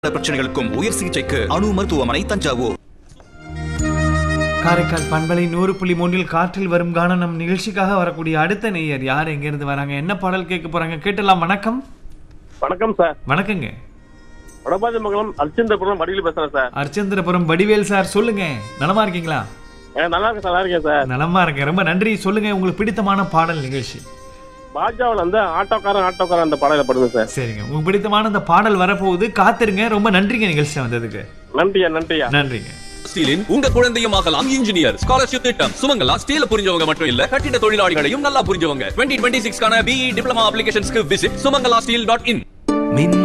பிரச்சனைகளுக்கும் உயர் சிகிச்சைக்கு அணு மருத்துவமனை தஞ்சாவூர் காரைக்கால் பண்பலை நூறு புள்ளி மூன்றில் காற்றில் வரும் கானம் நம் நிகழ்ச்சிக்காக வரக்கூடிய அடுத்த நேயர் யார் எங்கேருந்து வராங்க என்ன பாடல் கேட்க போறாங்க கேட்டலாம் வணக்கம் வணக்கம் சார் வணக்கங்க வடபாதிமங்கலம் அரிச்சந்திரபுரம் வடிவில் பேசுறேன் சார் அர்ச்சந்திரபுரம் வடிவேல் சார் சொல்லுங்க நலமா இருக்கீங்களா ஏ, நல்லா இருக்கேன் சார் நல்லா இருக்கேன் சார் நலமா இருக்கேன் ரொம்ப நன்றி சொல்லுங்க உங்களுக்கு பிடித்தமான பாடல் நிகழ்ச்சி பாஜாவில் வந்து ஆட்டோக்காரன் ஆட்டோக்காரன் அந்த பாடலை படுது சார் சரிங்க உங்களுக்கு பிடித்தமான அந்த பாடல் வரப்போகுது காத்திருங்க ரொம்ப நன்றிங்க நிகழ்ச்சி வந்ததுக்கு நன்றியா நன்றியா நன்றிங்க ஸ்டீலின் உங்க குழந்தையும் ஆகலாம் இன்ஜினியர் ஸ்காலர்ஷிப் திட்டம் சுமங்கலா ஸ்டீல புரிஞ்சவங்க மட்டும் இல்ல கட்டிட தொழிலாளிகளையும் நல்லா புரிஞ்சவங்க டுவெண்ட்டி டுவெண்ட்டி சிக்ஸ்க்கான பிஇ டிப்ளமா அப்ளிகேஷன்ஸ்க்கு விசிட் சுமங்கலா ஸ்டீல் டாட் இன்